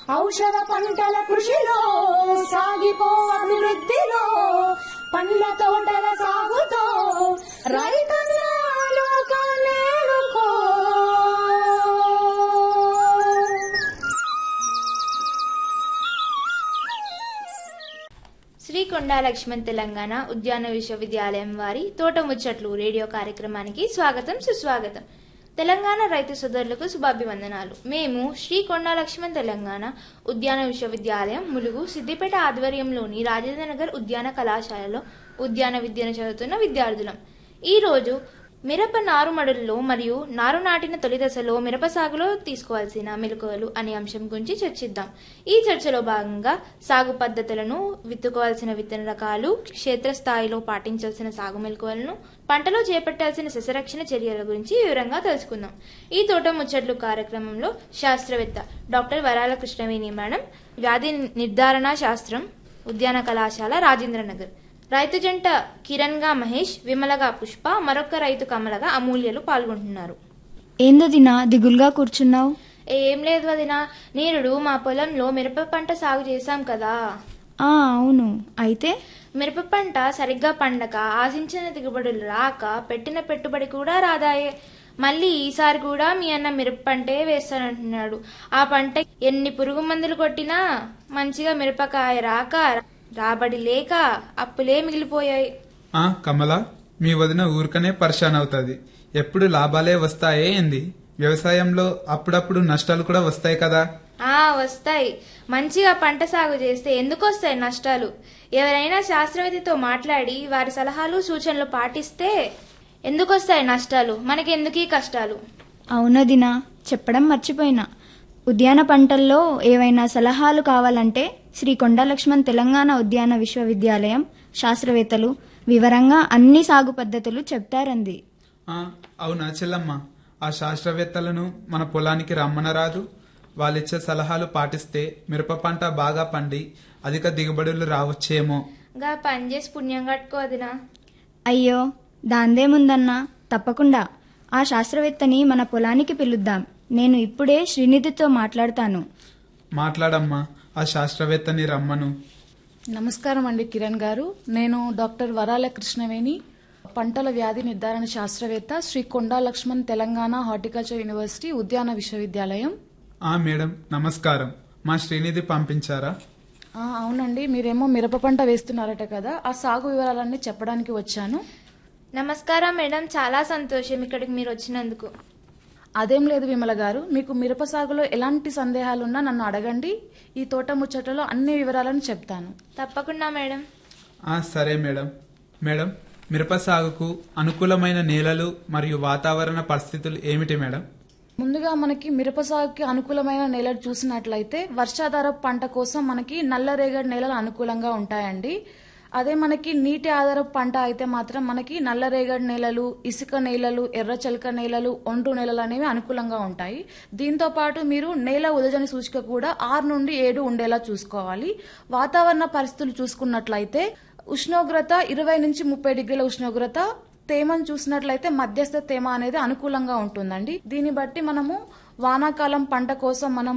ఔషధ పంటల కృషిలో సాగిపో అభివృద్ధిలో పండ్ల తోటల సాగుతో రైతన్నా లోకాన్నేలుకో శ్రీ కొండా లక్ష్మణ్ తెలంగాణ ఉద్యాన విశ్వవిద్యాలయం వారి తోట ముచ్చట్లు రేడియో కార్యక్రమానికి స్వాగతం సుస్వాగతం తెలంగాణ రైతు సోదరులకు శుభాభివందనాలు మేము శ్రీ కొండా లక్ష్మణ్ తెలంగాణ ఉద్యాన విశ్వవిద్యాలయం ములుగు సిద్దిపేట ఆధ్వర్యంలోని రాజేంద్ర నగర్ ఉద్యాన కళాశాలలో ఉద్యాన విద్యను చదువుతున్న విద్యార్థులం ఈ రోజు మిరప నారుమడుల్లో మరియు నారు నాటిన తొలి దశలో మిరప సాగులో తీసుకోవాల్సిన మెలకువలు అనే అంశం గురించి చర్చిద్దాం ఈ చర్చలో భాగంగా సాగు పద్ధతులను విత్తుకోవాల్సిన విత్తన రకాలు క్షేత్రస్థాయిలో పాటించాల్సిన సాగు మెలకువలను పంటలో చేపట్టాల్సిన సస్యరక్షణ చర్యల గురించి వివరంగా తెలుసుకుందాం ఈ తోట ముచ్చట్లు కార్యక్రమంలో శాస్త్రవేత్త డాక్టర్ వరాల కృష్ణవేణి మేడం వ్యాధి నిర్ధారణ శాస్త్రం ఉద్యాన కళాశాల రాజేంద్రనగర్ రైతు జంట కిరణ్ గా మహేష్ విమలగా పుష్ప మరొక రైతు కమలగా అమూల్యలు పాల్గొంటున్నారు ఏందో దినా దిగులుగా కూర్చున్నావు ఏం లేదు వదిన నేరుడు మా పొలంలో మిరప పంట సాగు చేశాం కదా ఆ అవును అయితే మిరప పంట సరిగ్గా పండక ఆశించిన దిగుబడులు రాక పెట్టిన పెట్టుబడి కూడా రాదాయే మళ్ళీ ఈసారి కూడా మీ అన్న మిరప పంటే వేస్తానంటున్నాడు ఆ పంట ఎన్ని పురుగు మందులు కొట్టినా మంచిగా మిరపకాయ రాక రాబడి లేక అప్పులే మిగిలిపోయాయి ఆ కమల మీ వదిన ఊరికనే పరిశాన్ అవుతుంది ఎప్పుడు లాభాలే వస్తాయే ఏంది వ్యవసాయంలో అప్పుడప్పుడు నష్టాలు కూడా వస్తాయి కదా ఆ వస్తాయి మంచిగా పంట సాగు చేస్తే ఎందుకు వస్తాయి నష్టాలు ఎవరైనా శాస్త్రవేత్తతో మాట్లాడి వారి సలహాలు సూచనలు పాటిస్తే ఎందుకు వస్తాయి నష్టాలు మనకెందుకీ కష్టాలు అవునా దినా చెప్పడం మర్చిపోయినా ఉద్యాన పంటల్లో ఏవైనా సలహాలు కావాలంటే శ్రీ కొండా లక్ష్మణ్ తెలంగాణ ఉద్యాన విశ్వవిద్యాలయం శాస్త్రవేత్తలు వివరంగా అన్ని సాగు పద్ధతులు చెప్తారంది ఆ అవునా చెల్లమ్మ ఆ శాస్త్రవేత్తలను మన పొలానికి రమ్మనరాదు వాళ్ళిచ్చే సలహాలు పాటిస్తే మిరప పంట బాగా పండి అధిక దిగుబడులు రావచ్చేమో గా పని చేసి పుణ్యం కట్టుకోదినా అయ్యో దాందేముందన్నా తప్పకుండా ఆ శాస్త్రవేత్తని మన పొలానికి పిలుద్దాం నేను ఇప్పుడే శ్రీనిధితో మాట్లాడతాను మాట్లాడమ్మా ఆ శాస్త్రవేత్తని రమ్మను నమస్కారం అండి కిరణ్ గారు నేను డాక్టర్ వరాల కృష్ణవేణి పంటల వ్యాధి నిర్ధారణ శాస్త్రవేత్త శ్రీ కొండా లక్ష్మణ్ తెలంగాణ హార్టికల్చర్ యూనివర్సిటీ ఉద్యాన విశ్వవిద్యాలయం ఆ మేడం నమస్కారం మా శ్రీనిధి పంపించారా ఆ, అవునండి మీరేమో మిరప పంట వేస్తున్నారట కదా ఆ సాగు వివరాలన్నీ చెప్పడానికి వచ్చాను నమస్కారం మేడం చాలా సంతోషం ఇక్కడికి మీరు వచ్చినందుకు అదేం లేదు విమల గారు మీకు మిరప సాగులో ఎలాంటి సందేహాలున్నా నన్ను అడగండి ఈ తోట ముచ్చటలో అన్ని వివరాలను చెప్తాను తప్పకుండా మేడం ఆ సరే మేడం మేడం మిరప సాగుకు అనుకూలమైన నేలలు మరియు వాతావరణ పరిస్థితులు ఏమిటి మేడం ముందుగా మనకి మిరప సాగుకి అనుకూలమైన నేలలు చూసినట్లయితే వర్షాధార పంట కోసం మనకి నల్లరేగడి నేలలు అనుకూలంగా ఉంటాయండి అదే మనకి నీటి ఆధారపు పంట అయితే మాత్రం మనకి నల్లరేగడి నేలలు ఇసుక నేలలు ఎర్రచలక నేలలు ఒండ్రు నేలలు అనేవి అనుకూలంగా ఉంటాయి దీంతో పాటు మీరు నేల ఉదజని సూచిక కూడా ఆరు నుండి ఏడు ఉండేలా చూసుకోవాలి వాతావరణ పరిస్థితులు చూసుకున్నట్లయితే ఉష్ణోగ్రత ఇరవై నుంచి ముప్పై డిగ్రీల ఉష్ణోగ్రత తేమను చూసినట్లయితే మధ్యస్థ తేమ అనేది అనుకూలంగా ఉంటుందండి దీన్ని బట్టి మనము వానాకాలం పంట కోసం మనం